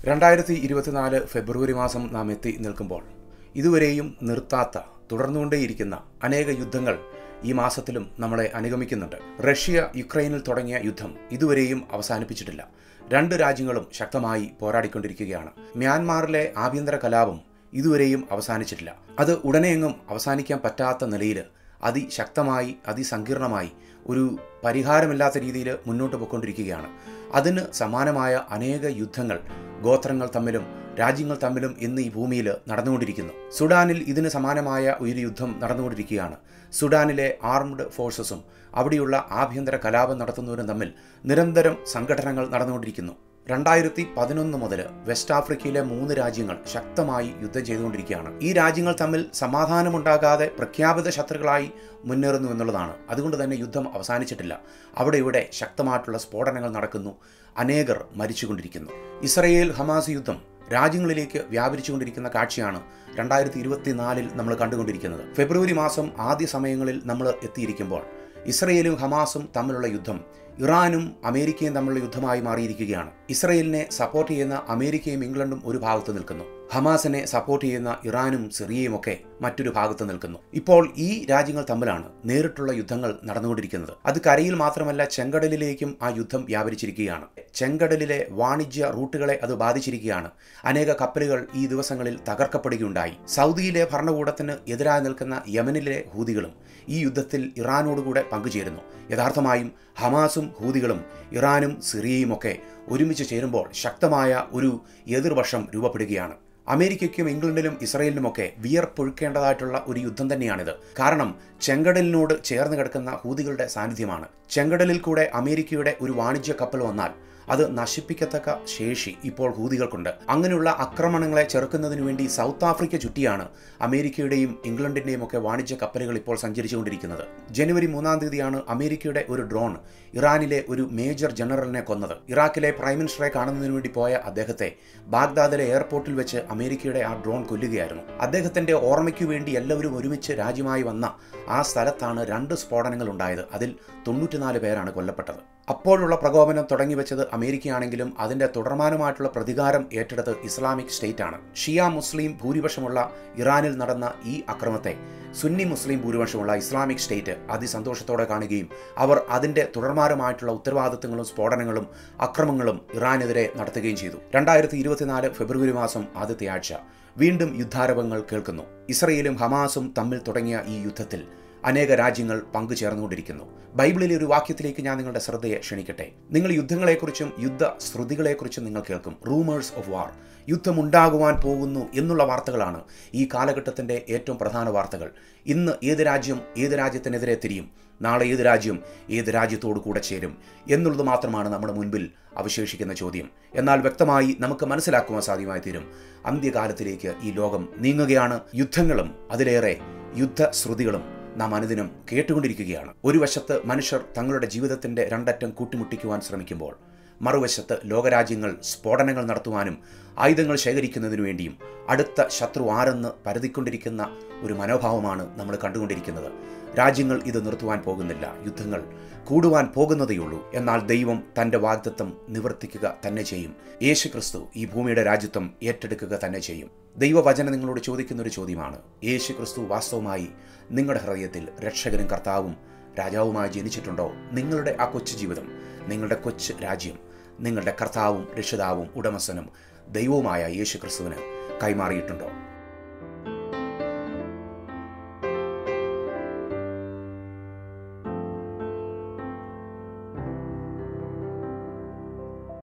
രണ്ടായിരത്തി ഇരുപത്തിനാല് ഫെബ്രുവരി മാസം നാം എത്തി നിൽക്കുമ്പോൾ ഇതുവരെയും നിർത്താത്ത തുടർന്നുകൊണ്ടേയിരിക്കുന്ന അനേക യുദ്ധങ്ങൾ ഈ മാസത്തിലും നമ്മളെ അനുഗമിക്കുന്നുണ്ട് റഷ്യ യുക്രൈനിൽ തുടങ്ങിയ യുദ്ധം ഇതുവരെയും അവസാനിപ്പിച്ചിട്ടില്ല രണ്ട് രാജ്യങ്ങളും ശക്തമായി പോരാടിക്കൊണ്ടിരിക്കുകയാണ് മ്യാൻമാറിലെ ആഭ്യന്തര കലാപം ഇതുവരെയും അവസാനിച്ചിട്ടില്ല അത് ഉടനെയെങ്ങും അവസാനിക്കാൻ പറ്റാത്ത നിലയിൽ അതിശക്തമായി അതിസങ്കീർണമായി ഒരു പരിഹാരമില്ലാത്ത രീതിയിൽ മുന്നോട്ട് പോയിക്കൊണ്ടിരിക്കുകയാണ് അതിന് സമാനമായ അനേക യുദ്ധങ്ങൾ ഗോത്രങ്ങൾ തമ്മിലും രാജ്യങ്ങൾ തമ്മിലും ഇന്ന് ഈ ഭൂമിയിൽ നടന്നുകൊണ്ടിരിക്കുന്നു സുഡാനിൽ ഇതിന് സമാനമായ ഒരു യുദ്ധം നടന്നുകൊണ്ടിരിക്കുകയാണ് സുഡാനിലെ ആർംഡ് ഫോഴ്സസും അവിടെയുള്ള ആഭ്യന്തര കലാപം നടത്തുന്നവരും തമ്മിൽ നിരന്തരം സംഘടനകൾ നടന്നുകൊണ്ടിരിക്കുന്നു രണ്ടായിരത്തി പതിനൊന്ന് മുതൽ വെസ്റ്റ് ആഫ്രിക്കയിലെ മൂന്ന് രാജ്യങ്ങൾ ശക്തമായി യുദ്ധം ചെയ്തുകൊണ്ടിരിക്കുകയാണ് ഈ രാജ്യങ്ങൾ തമ്മിൽ സമാധാനമുണ്ടാകാതെ പ്രഖ്യാപിത ശത്രുക്കളായി മുന്നേറുന്നു എന്നുള്ളതാണ് അതുകൊണ്ട് തന്നെ യുദ്ധം അവസാനിച്ചിട്ടില്ല അവിടെ ഇവിടെ ശക്തമായിട്ടുള്ള സ്ഫോടനങ്ങൾ നടക്കുന്നു അനേകർ മരിച്ചുകൊണ്ടിരിക്കുന്നു ഇസ്രയേൽ ഹമാസ് യുദ്ധം രാജ്യങ്ങളിലേക്ക് വ്യാപരിച്ചുകൊണ്ടിരിക്കുന്ന കാഴ്ചയാണ് രണ്ടായിരത്തി ഇരുപത്തിനാലിൽ നമ്മൾ കണ്ടുകൊണ്ടിരിക്കുന്നത് ഫെബ്രുവരി മാസം ആദ്യ സമയങ്ങളിൽ നമ്മൾ എത്തിയിരിക്കുമ്പോൾ ഇസ്രയേലും ഹമാസും തമ്മിലുള്ള യുദ്ധം ഇറാനും അമേരിക്കയും തമ്മിലുള്ള യുദ്ധമായി മാറിയിരിക്കുകയാണ് ഇസ്രയേലിനെ സപ്പോർട്ട് ചെയ്യുന്ന അമേരിക്കയും ഇംഗ്ലണ്ടും ഒരു ഭാഗത്ത് നിൽക്കുന്നു ഹമാസിനെ സപ്പോർട്ട് ചെയ്യുന്ന ഇറാനും സിറിയയും ഒക്കെ മറ്റൊരു ഭാഗത്ത് നിൽക്കുന്നു ഇപ്പോൾ ഈ രാജ്യങ്ങൾ തമ്മിലാണ് നേരിട്ടുള്ള യുദ്ധങ്ങൾ നടന്നുകൊണ്ടിരിക്കുന്നത് അത് കരയിൽ മാത്രമല്ല ചെങ്കടലിലേക്കും ആ യുദ്ധം വ്യാപരിച്ചിരിക്കുകയാണ് ചെങ്കടലിലെ വാണിജ്യ റൂട്ടുകളെ അത് ബാധിച്ചിരിക്കുകയാണ് അനേക കപ്പലുകൾ ഈ ദിവസങ്ങളിൽ തകർക്കപ്പെടുകയുണ്ടായി സൗദിയിലെ ഭരണകൂടത്തിന് എതിരായി നിൽക്കുന്ന യമനിലെ ഹൂതികളും ഈ യുദ്ധത്തിൽ ഇറാനോടുകൂടെ പങ്കുചേരുന്നു യഥാർത്ഥമായും ഹമാസും ഹൂതികളും ഇറാനും സിറിയയും ഒക്കെ ഒരുമിച്ച് ചേരുമ്പോൾ ശക്തമായ ഒരു എതിർവശം രൂപപ്പെടുകയാണ് അമേരിക്കയ്ക്കും ഇംഗ്ലണ്ടിലും ഇസ്രയേലിനുമൊക്കെ വിയർപ്പൊഴുക്കേണ്ടതായിട്ടുള്ള ഒരു യുദ്ധം തന്നെയാണിത് കാരണം ചെങ്കടലിനോട് ചേർന്ന് കിടക്കുന്ന ഹൂതികളുടെ സാന്നിധ്യമാണ് ചെങ്കടലിൽ കൂടെ അമേരിക്കയുടെ ഒരു വാണിജ്യ കപ്പൽ വന്നാൽ അത് നശിപ്പിക്കത്തക്ക ശേഷി ഇപ്പോൾ ഹൂതികൾക്കുണ്ട് അങ്ങനെയുള്ള ആക്രമണങ്ങളെ ചെറുക്കുന്നതിന് വേണ്ടി സൗത്ത് ആഫ്രിക്ക ചുറ്റിയാണ് അമേരിക്കയുടെയും ഇംഗ്ലണ്ടിന്റെയും ഒക്കെ വാണിജ്യ കപ്പലുകൾ ഇപ്പോൾ സഞ്ചരിച്ചുകൊണ്ടിരിക്കുന്നത് ജനുവരി മൂന്നാം തീയതിയാണ് അമേരിക്കയുടെ ഒരു ഡ്രോൺ ഇറാനിലെ ഒരു മേജർ ജനറലിനെ കൊന്നത് ഇറാഖിലെ പ്രൈം മിനിസ്റ്ററെ കാണുന്നതിന് വേണ്ടി പോയ അദ്ദേഹത്തെ ബാഗ്ദാദിലെ എയർപോർട്ടിൽ വെച്ച് അമേരിക്കയുടെ ആ ഡ്രോൺ കൊല്ലുകയായിരുന്നു അദ്ദേഹത്തിന്റെ ഓർമ്മയ്ക്കു വേണ്ടി എല്ലാവരും ഒരുമിച്ച് രാജ്യമായി വന്ന ആ സ്ഥലത്താണ് രണ്ട് സ്ഫോടനങ്ങൾ ഉണ്ടായത് അതിൽ തൊണ്ണൂറ്റിനാല് പേരാണ് കൊല്ലപ്പെട്ടത് അപ്പോഴുള്ള പ്രകോപനം തുടങ്ങി വെച്ചത് അമേരിക്കയാണെങ്കിലും അതിന്റെ തുടർമാനമായിട്ടുള്ള പ്രതികാരം ഏറ്റെടുത്ത് ഇസ്ലാമിക് സ്റ്റേറ്റ് ആണ് ഷിയ മുസ്ലിം ഭൂരിപക്ഷമുള്ള ഇറാനിൽ നടന്ന ഈ അക്രമത്തെ സുന്നി മുസ്ലിം ഭൂരിപക്ഷമുള്ള ഇസ്ലാമിക് സ്റ്റേറ്റ് അതിസന്തോഷത്തോടെ കാണുകയും അവർ അതിന്റെ തുടർമാനമായിട്ടുള്ള ഉത്തരവാദിത്തങ്ങളും സ്ഫോടനങ്ങളും അക്രമങ്ങളും ഇറാനെതിരെ നടത്തുകയും ചെയ്തു രണ്ടായിരത്തി ഇരുപത്തിനാല് ഫെബ്രുവരി മാസം ആദ്യത്തെ ആഴ്ച വീണ്ടും യുദ്ധാരവങ്ങൾ കേൾക്കുന്നു ഇസ്രയേലും ഹമാസും തമ്മിൽ തുടങ്ങിയ ഈ യുദ്ധത്തിൽ അനേക രാജ്യങ്ങൾ പങ്കുചേർന്നുകൊണ്ടിരിക്കുന്നു ബൈബിളിലെ ഒരു വാക്യത്തിലേക്ക് ഞാൻ നിങ്ങളുടെ ശ്രദ്ധയെ ക്ഷണിക്കട്ടെ നിങ്ങൾ യുദ്ധങ്ങളെക്കുറിച്ചും യുദ്ധ ശ്രുതികളെക്കുറിച്ചും നിങ്ങൾ കേൾക്കും റൂമേഴ്സ് ഓഫ് വാർ യുദ്ധമുണ്ടാകുവാൻ പോകുന്നു എന്നുള്ള വാർത്തകളാണ് ഈ കാലഘട്ടത്തിന്റെ ഏറ്റവും പ്രധാന വാർത്തകൾ ഇന്ന് ഏത് രാജ്യം ഏത് രാജ്യത്തിനെതിരെ തിരിയും നാളെ ഏത് രാജ്യം ഏത് രാജ്യത്തോടു കൂടെ ചേരും എന്നുള്ളത് മാത്രമാണ് നമ്മുടെ മുൻപിൽ അവശേഷിക്കുന്ന ചോദ്യം എന്നാൽ വ്യക്തമായി നമുക്ക് മനസ്സിലാക്കുവാൻ സാധ്യമായി തീരും അന്ത്യകാലത്തിലേക്ക് ഈ ലോകം നീങ്ങുകയാണ് യുദ്ധങ്ങളും അതിലേറെ യുദ്ധശ്രുതികളും നാം അനുദിനം കേട്ടുകൊണ്ടിരിക്കുകയാണ് ഒരു വശത്ത് മനുഷ്യർ തങ്ങളുടെ ജീവിതത്തിന്റെ രണ്ടറ്റം കൂട്ടിമുട്ടിക്കുവാൻ ശ്രമിക്കുമ്പോൾ മറുവശത്ത് ലോകരാജ്യങ്ങൾ സ്ഫോടനങ്ങൾ നടത്തുവാനും ആയുധങ്ങൾ ശേഖരിക്കുന്നതിനു വേണ്ടിയും അടുത്ത ശത്രു ആരെന്ന് പരതിക്കൊണ്ടിരിക്കുന്ന ഒരു മനോഭാവമാണ് നമ്മൾ കണ്ടുകൊണ്ടിരിക്കുന്നത് രാജ്യങ്ങൾ ഇത് നിർത്തുവാൻ പോകുന്നില്ല യുദ്ധങ്ങൾ കൂടുവാൻ പോകുന്നതേയുള്ളൂ എന്നാൽ ദൈവം തന്റെ വാഗ്ദത്വം നിവർത്തിക്കുക തന്നെ ചെയ്യും യേശു ക്രിസ്തു ഈ ഭൂമിയുടെ രാജ്യത്വം ഏറ്റെടുക്കുക തന്നെ ചെയ്യും ദൈവവചനം നിങ്ങളോട് ചോദിക്കുന്ന ഒരു ചോദ്യമാണ് യേശു ക്രിസ്തു വാസ്തവമായി നിങ്ങളുടെ ഹൃദയത്തിൽ രക്ഷകനും കർത്താവും രാജാവുമായി ജനിച്ചിട്ടുണ്ടോ നിങ്ങളുടെ ആ കൊച്ചു ജീവിതം നിങ്ങളുടെ കൊച്ചു രാജ്യം നിങ്ങളുടെ കർത്താവും രക്ഷിതാവും ഉടമസ്ഥനും ദൈവവുമായ യേശു ക്രിസ്തുവിന് കൈമാറിയിട്ടുണ്ടോ